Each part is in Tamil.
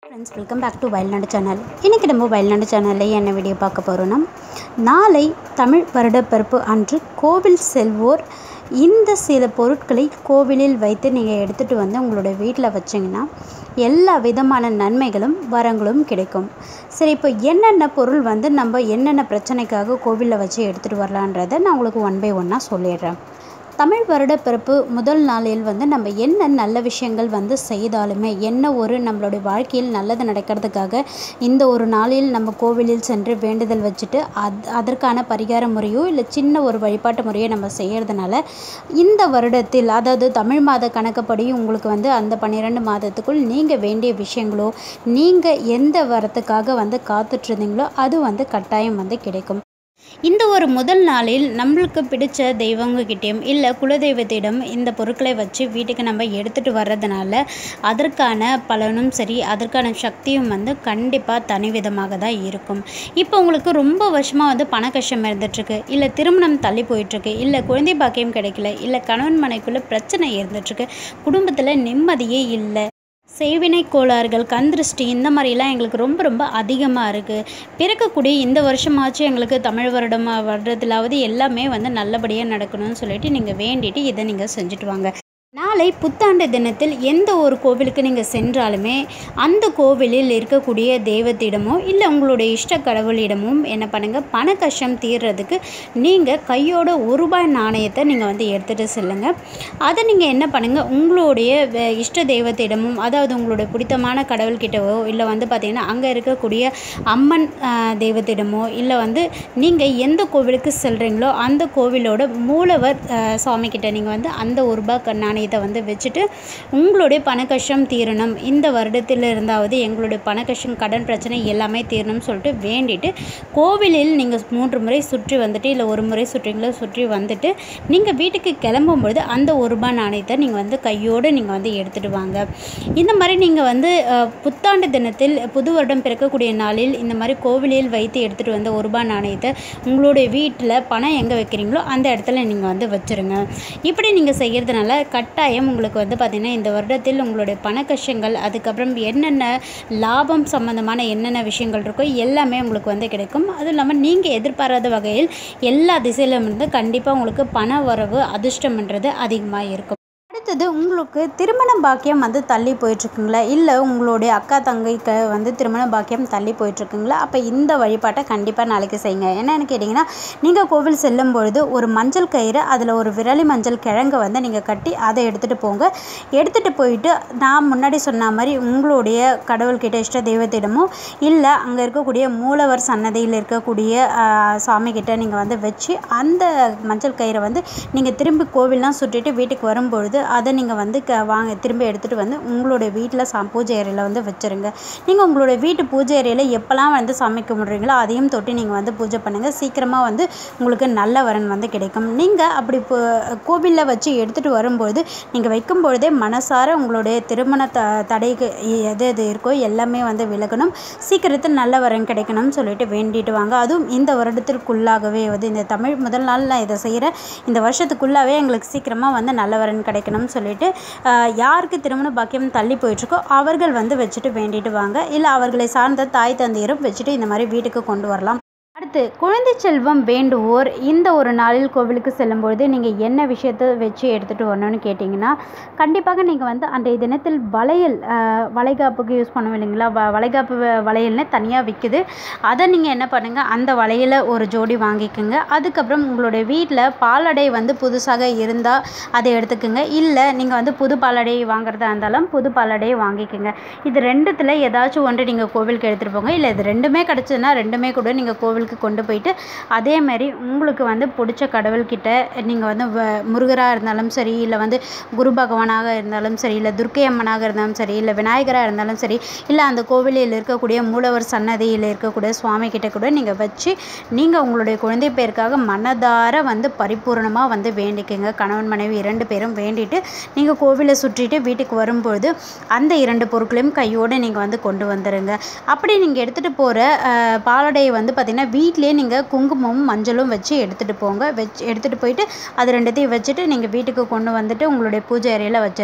friends welcome back to Vayalnadu channel இன்றைக்கி நம்ம வயல்நாடு சேனலில் என்ன வீடியோ பார்க்க போகிறோன்னா நாளை தமிழ் வருடப்பிறப்பு அன்று கோவில் செல்வோர் இந்த சில பொருட்களை கோவிலில் வைத்து நீங்கள் எடுத்துகிட்டு வந்து உங்களோட வீட்டில் வச்சிங்கன்னா எல்லா விதமான நன்மைகளும் வரங்களும் கிடைக்கும் சரி இப்போ என்னென்ன பொருள் வந்து நம்ம என்னென்ன பிரச்சனைக்காக கோவிலில் வச்சு எடுத்துகிட்டு வரலான்றதை நான் உங்களுக்கு ஒன் பை ஒன்னாக சொல்லிடுறேன் தமிழ் வருட பிறப்பு முதல் நாளில் வந்து நம்ம என்ன நல்ல விஷயங்கள் வந்து செய்தாலுமே என்ன ஒரு நம்மளுடைய வாழ்க்கையில் நல்லது நடக்கிறதுக்காக இந்த ஒரு நாளில் நம்ம கோவிலில் சென்று வேண்டுதல் வச்சுட்டு அத் அதற்கான பரிகார முறையோ இல்லை சின்ன ஒரு வழிபாட்டு முறையோ நம்ம செய்கிறதுனால இந்த வருடத்தில் அதாவது தமிழ் மாத கணக்குப்படி உங்களுக்கு வந்து அந்த பன்னிரெண்டு மாதத்துக்குள் நீங்கள் வேண்டிய விஷயங்களோ நீங்கள் எந்த வரத்துக்காக வந்து காத்துட்ருந்தீங்களோ அது வந்து கட்டாயம் வந்து கிடைக்கும் இந்த ஒரு முதல் நாளில் நம்மளுக்கு பிடிச்ச தெய்வங்கக்கிட்டேயும் இல்லை குலதெய்வத்திடம் இந்த பொருட்களை வச்சு வீட்டுக்கு நம்ம எடுத்துகிட்டு வர்றதுனால அதற்கான பலனும் சரி அதற்கான சக்தியும் வந்து கண்டிப்பாக தனி விதமாக தான் இருக்கும் இப்போ உங்களுக்கு ரொம்ப வருஷமாக வந்து பண கஷ்டம் இருந்துகிட்ருக்கு இல்லை திருமணம் தள்ளி போயிட்டுருக்கு இல்லை குழந்தை பாக்கியம் கிடைக்கல இல்லை கணவன் மனைக்குள்ளே பிரச்சனை இருந்துகிட்ருக்கு குடும்பத்தில் நிம்மதியே இல்லை செய்வினை கோளாறுகள் கண் திருஷ்டி இந்த மாதிரிலாம் எங்களுக்கு ரொம்ப ரொம்ப அதிகமாக இருக்குது பிறக்கக்கூடிய இந்த வருஷமாச்சும் எங்களுக்கு தமிழ் வருடமாக வருடத்திலாவது எல்லாமே வந்து நல்லபடியாக நடக்கணும்னு சொல்லிட்டு நீங்கள் வேண்டிட்டு இதை நீங்கள் செஞ்சுட்டு வாங்க நாளை புத்தாண்டு தினத்தில் எந்த ஒரு கோவிலுக்கு நீங்கள் சென்றாலுமே அந்த கோவிலில் இருக்கக்கூடிய தெய்வத்திடமோ இல்லை உங்களுடைய இஷ்ட கடவுளிடமும் என்ன பண்ணுங்கள் பண கஷ்டம் தீர்றதுக்கு நீங்கள் கையோட ஒரு ரூபாய் நாணயத்தை நீங்கள் வந்து எடுத்துகிட்டு செல்லுங்கள் அதை நீங்கள் என்ன பண்ணுங்கள் உங்களுடைய வே- இஷ்ட தெய்வத்திடமும் அதாவது உங்களுடைய பிடித்தமான கடவுள்கிட்டவோ இல்லை வந்து பார்த்திங்கன்னா அங்கே இருக்கக்கூடிய அம்மன் ஆஹ், தெய்வத்திடமோ இல்லை வந்து நீங்கள் எந்த கோவிலுக்கு செல்கிறீங்களோ அந்த கோவிலோட மூலவர் ஆஹ், சுவாமிக்கிட்ட நீங்கள் வந்து அந்த ஒரு ரூபாய் க- நாணயத்தை வந்து வச்சுட்டு உங்களுடைய பண கஷ்டம் தீரணும் இந்த வருடத்தில் இருந்தாவது எங்களுடைய பண கஷ்டம் கடன் பிரச்சனை எல்லாமே தீரணும்னு சொல்லிட்டு வேண்டிட்டு கோவிலில் நீங்கள் மூன்று முறை சுற்றி வந்துட்டு இல்லை ஒரு முறை சுற்றிங்களோ சுற்றி வந்துட்டு நீங்கள் வீட்டுக்கு கிளம்பும்பொழுது அந்த ஒரு ரூபாய் நாணயத்தை நீங்கள் வந்து கையோடு நீங்கள் வந்து எடுத்துகிட்டு வாங்க இந்த மாதிரி நீங்கள் வந்து அஹ், புத்தாண்டு தினத்தில் புது வருடம் பிறக்கக்கூடிய நாளில் இந்த மாதிரி கோவிலில் வைத்து எடுத்துகிட்டு வந்த ஒரு ரூபாய் நாணயத்தை உங்களுடைய வீட்டில் பணம் எங்கே வைக்கிறீங்களோ அந்த இடத்துல நீங்கள் வந்து வச்சுருங்க இப்படி நீங்கள் செய்கிறதுனால கட்டாயம் உங்களுக்கு வந்து பார்த்திங்கன்னா இந்த வருடத்தில் உங்களுடைய பண கஷ்டங்கள் அதுக்கப்புறம் என்னென்ன லாபம் சம்மந்தமான என்னென்ன விஷயங்கள் இருக்கோ எல்லாமே உங்களுக்கு வந்து கிடைக்கும் அதுவும் இல்லாமல் நீங்கள் எதிர்பாராத வகையில் எல்லா திசையிலும் இருந்து கண்டிப்பாக உங்களுக்கு பண வரவு அதிர்ஷ்டம்ன்றது அதிகமாக இருக்கும் அடுத்தது உங்களுக்கு திருமண பாக்கியம் வந்து தள்ளி போயிட்டுருக்குங்களா இல்லை உங்களுடைய அக்கா தங்கைக்கு வந்து திருமண பாக்கியம் தள்ளி போயிட்டுருக்குங்களா அப்போ இந்த வழிபாட்டை கண்டிப்பாக நாளைக்கு செய்யுங்க என்னென்னு கேட்டிங்கன்னா நீங்கள் கோவில் செல்லும் பொழுது ஒரு மஞ்சள் கயிறு அதில் ஒரு விரலி மஞ்சள் கிழங்கை வந்து நீங்கள் கட்டி அதை எடுத்துகிட்டு போங்க எடுத்துகிட்டு போயிட்டு நான் முன்னாடி சொன்ன மாதிரி உங்களுடைய கடவுள்கிட்ட இஷ்ட தெய்வத்திடமோ இல்லை அங்கே இருக்கக்கூடிய மூலவர் சன்னதியில் இருக்கக்கூடிய ஆஹ், சாமிக்கிட்ட நீங்கள் வந்து வச்சு அந்த மஞ்சள் கயிறை வந்து நீங்கள் திரும்பி கோவில்லாம் சுற்றிட்டு வீட்டுக்கு வரும்பொழுது அதை நீங்கள் வந்து க வாங்க திரும்பி எடுத்துகிட்டு வந்து உங்களுடைய வீட்டில் சா பூஜை அறையில் வந்து வச்சுருங்க நீங்கள் உங்களுடைய வீட்டு பூஜை அறையில் எப்போல்லாம் வந்து சாமி கும்பிட்றீங்களோ அதையும் தொட்டு நீங்கள் வந்து பூஜை பண்ணுங்கள் சீக்கிரமாக வந்து உங்களுக்கு நல்ல வரன் வந்து கிடைக்கும் நீங்கள் அப்படி இப்போ கோவிலில் வச்சு எடுத்துகிட்டு வரும்பொழுது நீங்கள் வைக்கும் பொழுதே மனசார உங்களுடைய திருமண த தடைக்கு எது எது இருக்கோ எல்லாமே வந்து விலகணும் சீக்கிரத்தில் நல்ல வரன் கிடைக்கணும்னு சொல்லிட்டு வேண்டிட்டு வாங்க அதுவும் இந்த வருடத்திற்குள்ளாகவே வந்து இந்த தமிழ் முதல் நாள் நான் இதை செய்கிறேன் இந்த வருஷத்துக்குள்ளாவே எங்களுக்கு சீக்கிரமாக வந்து நல்ல வரன் கிடைக்கணும்னு சொல்லிட்டு ஆஹ், யாருக்கு திருமண பாக்கியம் தள்ளி போயிட்டுருக்கோ அவர்கள் வந்து வச்சுட்டு வேண்டிட்டு வாங்க இல்லை அவர்களை சார்ந்த தாய் தந்தையரும் வச்சுட்டு இந்த மாதிரி வீட்டுக்கு கொண்டு வரலாம் அடுத்து குழந்தை செல்வம் வேண்டுவோர் இந்த ஒரு நாளில் கோவிலுக்கு செல்லும்பொழுது நீங்கள் என்ன விஷயத்தை வச்சு எடுத்துகிட்டு வரணும்னு கேட்டிங்கன்னா கண்டிப்பாக நீங்கள் வந்து அன்றைய தினத்தில் வளையல் ஆஹ், வளைகாப்புக்கு யூஸ் பண்ணுவோம் இல்லைங்களா வ வளைகாப்பு வ- வளையல்னு தனியாக விற்குது அதை நீங்கள் என்ன பண்ணுங்கள் அந்த வளையலை ஒரு ஜோடி வாங்கிக்கோங்க அதுக்கப்புறம் உங்களுடைய வீட்டில் பாலடை வந்து புதுசாக இருந்தால் அதை எடுத்துக்கோங்க இல்லை நீங்கள் வந்து புது பாலடை வாங்குறதா இருந்தாலும் புது பாலடையை வாங்கிக்கோங்க இது ரெண்டுத்தில் ஏதாச்சும் ஒன்று நீங்கள் கோவிலுக்கு எடுத்துகிட்டு போங்க இல்லை இது ரெண்டுமே கிடச்சதுன்னா ரெண்டுமே கூட நீங்கள் கோவிலுக்கு கொண்டு போயிட்டு அதே மாதிரி உங்களுக்கு வந்து பிடிச்ச கடவுள்கிட்ட நீங்கள் வந்து வ- முருகராக இருந்தாலும் சரி இல்லை வந்து குரு பகவானாக இருந்தாலும் சரி இல்லை துர்க்கை அம்மனாக இருந்தாலும் சரி இல்லை விநாயகராக இருந்தாலும் சரி இல்லை அந்த கோவிலில் இருக்கக்கூடிய மூலவர் சன்னதியில் இருக்கக்கூடிய சுவாமி கிட்ட கூட நீங்கள் வச்சு நீங்கள் உங்களுடைய குழந்தை பேருக்காக மனதார வந்து பரிபூரணமாக வந்து வேண்டிக்கங்க கணவன் மனைவி இரண்டு பேரும் வேண்டிட்டு நீங்கள் கோவிலை சுற்றிட்டு வீட்டுக்கு வரும்பொழுது அந்த இரண்டு பொருட்களையும் கையோடு நீங்கள் வந்து கொண்டு வந்துடுங்க அப்படி நீங்கள் எடுத்துகிட்டு போகிற பாலடையை வந்து பார்த்திங்கன்னா வீட்டிலேயே நீங்கள் குங்குமமும் மஞ்சளும் வச்சு எடுத்துகிட்டு போங்க வச்சு எடுத்துகிட்டு போயிட்டு அது ரெண்டுத்தையும் வச்சுட்டு நீங்கள் வீட்டுக்கு கொண்டு வந்துட்டு உங்களுடைய பூஜை அறையில் வச்சிருங்க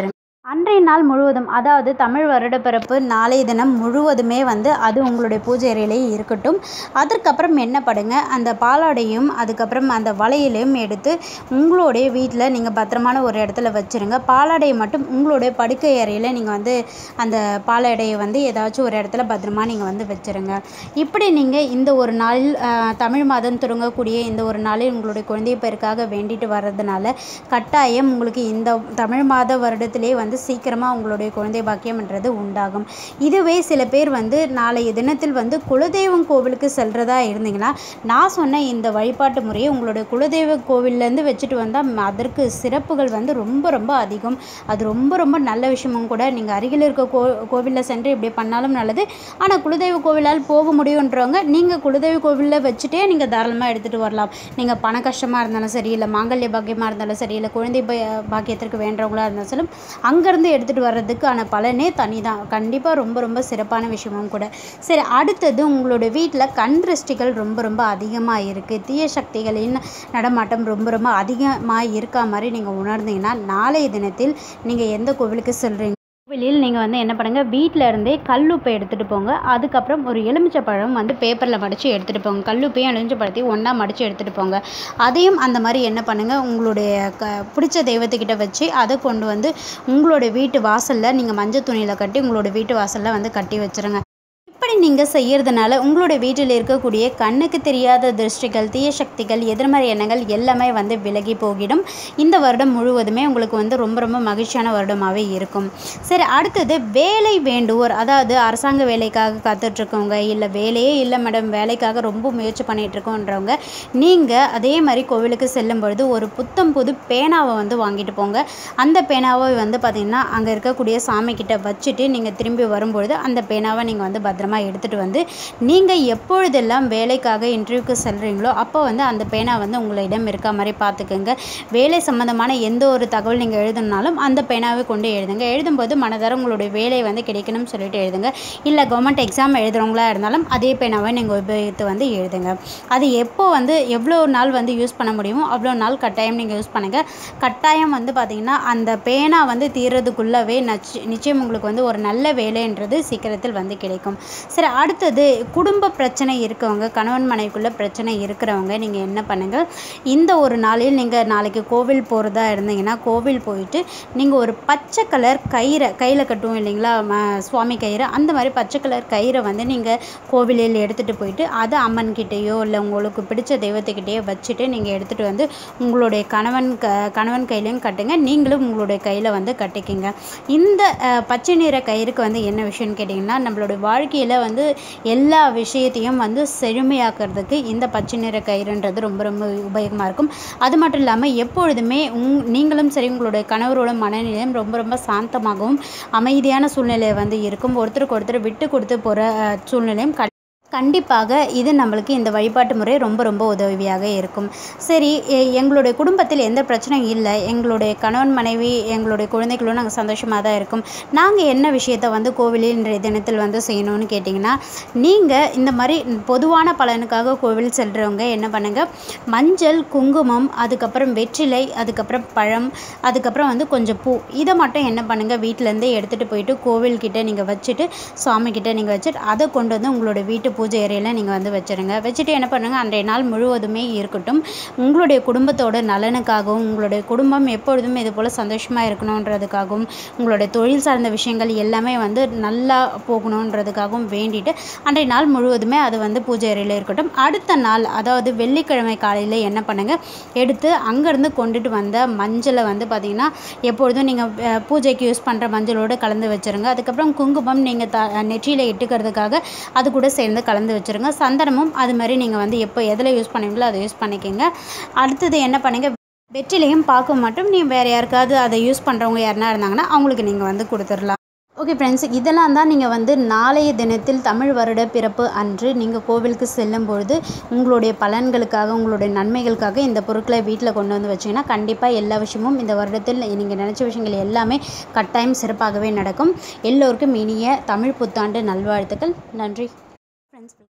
அன்றைய நாள் முழுவதும் அதாவது தமிழ் வருடப்பிறப்பு நாளைய தினம் முழுவதுமே வந்து அது உங்களுடைய பூஜை அறையிலேயே இருக்கட்டும் அதற்கப்புறம் என்ன பண்ணுங்க அந்த பாலாடையும் அதுக்கப்புறம் அந்த வளையலையும் எடுத்து உங்களுடைய வீட்டில் நீங்கள் பத்திரமான ஒரு இடத்துல வச்சுருங்க பாலாடையை மட்டும் உங்களுடைய படுக்கை அறையில் நீங்கள் வந்து அந்த பாலாடையை வந்து ஏதாச்சும் ஒரு இடத்துல பத்திரமா நீங்கள் வந்து வச்சுருங்க இப்படி நீங்கள் இந்த ஒரு நாளில் ஆஹ், தமிழ் மாதம் தொடங்கக்கூடிய இந்த ஒரு நாளில் உங்களுடைய குழந்தை பேருக்காக வேண்டிட்டு வர்றதுனால கட்டாயம் உங்களுக்கு இந்த தமிழ் மாத வருடத்திலே வந்து சீக்கிரமாக உங்களுடைய குழந்தை பாக்கியம்ன்றது உண்டாகும் இதுவே சில பேர் வந்து நாளைய தினத்தில் வந்து குலதெய்வம் கோவிலுக்கு செல்கிறதா இருந்தீங்கன்னா நான் சொன்ன இந்த வழிபாட்டு முறையை உங்களுடைய குலதெய்வ கோவில்லேருந்து வச்சுட்டு வந்தால் அதற்கு சிறப்புகள் வந்து ரொம்ப ரொம்ப அதிகம் அது ரொம்ப ரொம்ப நல்ல விஷயமும் கூட நீங்கள் அருகில் இருக்க கோ கோவிலில் சென்று இப்படி பண்ணாலும் நல்லது ஆனால் குலதெய்வ கோவிலால் போக முடியுன்றவங்க நீங்கள் குலதெய்வ கோவிலில் வச்சுட்டே நீங்கள் தாராளமாக எடுத்துகிட்டு வரலாம் நீங்கள் பண கஷ்டமாக இருந்தாலும் சரி இல்லை மாங்கல்ய பாக்கியமாக இருந்தாலும் சரி இல்லை குழந்தை பய- பாக்கியத்திற்கு வேண்டவங்களா இருந்தாலும் சரி அங்கேருந்து எடுத்துகிட்டு வர்றதுக்கான பலனே தனி தான் கண்டிப்பாக ரொம்ப ரொம்ப சிறப்பான விஷயமும் கூட சரி அடுத்தது உங்களோட வீட்டில் கண் திருஷ்டிகள் ரொம்ப ரொம்ப அதிகமாக இருக்குது தீய சக்திகளின் நடமாட்டம் ரொம்ப ரொம்ப அதிகமாக இருக்கா மாதிரி நீங்கள் உணர்ந்தீங்கன்னா நாளைய தினத்தில் நீங்கள் எந்த கோவிலுக்கு செல்கிறீங்க கோவிலில் நீங்கள் வந்து என்ன பண்ணுங்கள் வீட்டில் இருந்தே கல்லுப்பை எடுத்துகிட்டு போங்க அதுக்கப்புறம் ஒரு எலுமிச்சை பழம் வந்து பேப்பரில் மடித்து எடுத்துகிட்டு போங்க கல்லுப்பையும் எலுமிச்சை பழத்தையும் ஒன்றா மடித்து எடுத்துகிட்டு போங்க அதையும் அந்த மாதிரி என்ன பண்ணுங்கள் உங்களுடைய க பிடிச்ச தெய்வத்துக்கிட்ட வச்சு அதை கொண்டு வந்து உங்களுடைய வீட்டு வாசலில் நீங்கள் மஞ்சள் துணியில் கட்டி உங்களோட வீட்டு வாசலில் வந்து கட்டி வச்சுருங்க இப்படி நீங்கள் செய்யறதுனால உங்களுடைய வீட்டில் இருக்கக்கூடிய கண்ணுக்கு தெரியாத திருஷ்டிகள் தீய சக்திகள் எதிர்மறை எண்ணங்கள் எல்லாமே வந்து விலகி போகிடும் இந்த வருடம் முழுவதுமே உங்களுக்கு வந்து ரொம்ப ரொம்ப மகிழ்ச்சியான வருடமாகவே இருக்கும் சரி அடுத்தது வேலை வேண்டுவோர் அதாவது அரசாங்க வேலைக்காக காத்துட்ருக்கவங்க இல்லை வேலையே இல்லை மேடம் வேலைக்காக ரொம்ப முயற்சி பண்ணிட்டு இருக்கோன்றவங்க நீங்கள் அதே மாதிரி கோவிலுக்கு செல்லும் பொழுது ஒரு புத்தம் புது பேனாவை வந்து வாங்கிட்டு போங்க அந்த பேனாவை வந்து பார்த்திங்கன்னா அங்கே இருக்கக்கூடிய சாமி கிட்ட வச்சுட்டு நீங்கள் திரும்பி வரும்பொழுது அந்த பேனாவை நீங்கள் வந்து பத்திரமா எடுத்துகிட்டு வந்து நீங்கள் எப்பொழுதெல்லாம் வேலைக்காக இன்டர்வியூக்கு செல்கிறீங்களோ அப்போ வந்து அந்த பேனா வந்து உங்களிடம் இருக்க மாதிரி பார்த்துக்கோங்க வேலை சம்மந்தமான எந்த ஒரு தகவல் நீங்கள் எழுதணுனாலும் அந்த பேனாவை கொண்டு எழுதுங்க எழுதும்போது மனதார உங்களுடைய வேலை வந்து கிடைக்கணும்னு சொல்லிட்டு எழுதுங்க இல்லை கவர்மெண்ட் எக்ஸாம் எழுதுறவங்களா இருந்தாலும் அதே பேனாவை நீங்கள் உபயோகித்து வந்து எழுதுங்க அது எப்போ வந்து எவ்வளோ நாள் வந்து யூஸ் பண்ண முடியுமோ அவ்வளோ நாள் கட்டாயம் நீங்கள் யூஸ் பண்ணுங்கள் கட்டாயம் வந்து பார்த்திங்கன்னா அந்த பேனா வந்து தீர்றதுக்குள்ளவே நச்சு நிச்சயம் உங்களுக்கு வந்து ஒரு நல்ல வேலைன்றது சீக்கிரத்தில் வந்து கிடைக்கும் சரி அடுத்தது குடும்ப பிரச்சனை இருக்கவங்க கணவன் மனைவிக்குள்ள பிரச்சனை இருக்கிறவங்க நீங்கள் என்ன பண்ணுங்கள் இந்த ஒரு நாளில் நீங்கள் நாளைக்கு கோவில் போகிறதா இருந்தீங்கன்னா கோவில் போயிட்டு நீங்கள் ஒரு பச்சை கலர் கயிறை கையில் கட்டுவோம் இல்லைங்களா ம- சுவாமி கயிறு அந்த மாதிரி பச்சை கலர் கயிறை வந்து நீங்கள் கோவிலில் எடுத்துகிட்டு போயிட்டு அதை அம்மன் கிட்டேயோ இல்லை உங்களுக்கு பிடிச்ச தெய்வத்துக்கிட்டேயோ வச்சுட்டு நீங்கள் எடுத்துகிட்டு வந்து உங்களுடைய கணவன் க கணவன் கையிலையும் கட்டுங்க நீங்களும் உங்களுடைய கையில் வந்து கட்டிக்கிங்க இந்த அஹ், பச்சை நிற கயிறுக்கு வந்து என்ன விஷயம்னு கேட்டிங்கன்னா நம்மளுடைய வாழ்க்கையில் வந்து எல்லா விஷயத்தையும் வந்து செழுமையாக்குறதுக்கு இந்த பச்சை நிற கயிறுன்றது ரொம்ப ரொம்ப உபயோகமாக இருக்கும் அது மட்டும் இல்லாமல் எப்பொழுதுமே உங் நீங்களும் சரி உங்களுடைய கணவரோட மனநிலையும் ரொம்ப ரொம்ப சாந்தமாகவும் அமைதியான சூழ்நிலை வந்து இருக்கும் ஒருத்தருக்கு ஒருத்தர் விட்டு கொடுத்து போகிற சூழ்நிலையும் கண் கண்டிப்பாக இது நம்மளுக்கு இந்த வழிபாட்டு முறை ரொம்ப ரொம்ப உதவியாக இருக்கும் சரி எ- எங்களுடைய குடும்பத்தில் எந்த பிரச்சனையும் இல்லை எங்களுடைய கணவன் மனைவி எங்களுடைய குழந்தைகளும் நாங்கள் சந்தோஷமாக தான் இருக்கோம் நாங்கள் என்ன விஷயத்தை வந்து கோவிலில் இன்றைய தினத்தில் வந்து செய்யணும்னு கேட்டிங்கன்னா நீங்கள் இந்த மாதிரி பொதுவான பலனுக்காக கோவில் செல்கிறவங்க என்ன பண்ணுங்கள் மஞ்சள் குங்குமம் அதுக்கப்புறம் வெற்றிலை அதுக்கப்புறம் பழம் அதுக்கப்புறம் வந்து கொஞ்சம் பூ இதை மட்டும் என்ன பண்ணுங்கள் வீட்டிலேருந்தே எடுத்துகிட்டு போயிட்டு கோவில்கிட்ட நீங்கள் வச்சுட்டு சாமி கிட்ட நீங்கள் வச்சுட்டு அதை கொண்டு வந்து உங்களோட வீட்டு பூஜை அறையில் நீங்கள் வந்து வச்சுருங்க வச்சுட்டு என்ன பண்ணுங்கள் அன்றைய நாள் முழுவதுமே இருக்கட்டும் உங்களுடைய குடும்பத்தோட நலனுக்காகவும் உங்களுடைய குடும்பம் எப்பொழுதும் இது போல் சந்தோஷமாக இருக்கணுன்றதுக்காகவும் உங்களுடைய தொழில் சார்ந்த விஷயங்கள் எல்லாமே வந்து நல்லா போகணுன்றதுக்காகவும் வேண்டிட்டு அன்றைய நாள் முழுவதுமே அது வந்து பூஜை அறையில் இருக்கட்டும் அடுத்த நாள் அதாவது வெள்ளிக்கிழமை காலையில் என்ன பண்ணுங்கள் எடுத்து அங்கேருந்து கொண்டுட்டு வந்த மஞ்சளை வந்து பார்த்திங்கன்னா எப்பொழுதும் நீங்கள் பூஜைக்கு யூஸ் பண்ணுற மஞ்சளோடு கலந்து வச்சுருங்க அதுக்கப்புறம் குங்குமம் நீங்கள் த நெற்றியில் இட்டுக்கிறதுக்காக அது கூட சேர்ந்து கலந்து வச்சுருங்க சந்தனமும் அது மாதிரி நீங்கள் வந்து எப்போ எதில் யூஸ் பண்ணுவீங்களோ அதை யூஸ் பண்ணிக்கோங்க அடுத்தது என்ன பண்ணுங்க வெற்றிலையும் பார்க்க மட்டும் நீ வேறு யாருக்காவது அதை யூஸ் பண்ணுறவங்க யாருனா இருந்தாங்கன்னா அவங்களுக்கு நீங்கள் வந்து கொடுத்துடலாம் ஓகே ஃப்ரெண்ட்ஸ் இதெல்லாம் தான் நீங்கள் வந்து நாளைய தினத்தில் தமிழ் வருட பிறப்பு அன்று நீங்கள் கோவிலுக்கு செல்லும் பொழுது உங்களுடைய பலன்களுக்காக உங்களுடைய நன்மைகளுக்காக இந்த பொருட்களை வீட்டில் கொண்டு வந்து வச்சிங்கன்னா கண்டிப்பாக எல்லா விஷயமும் இந்த வருடத்தில் நீங்கள் நினச்ச விஷயங்கள் எல்லாமே கட்டாயம் சிறப்பாகவே நடக்கும் எல்லோருக்கும் இனிய தமிழ் புத்தாண்டு நல்வாழ்த்துக்கள் நன்றி ஃப்ரெண்ட்ஸ்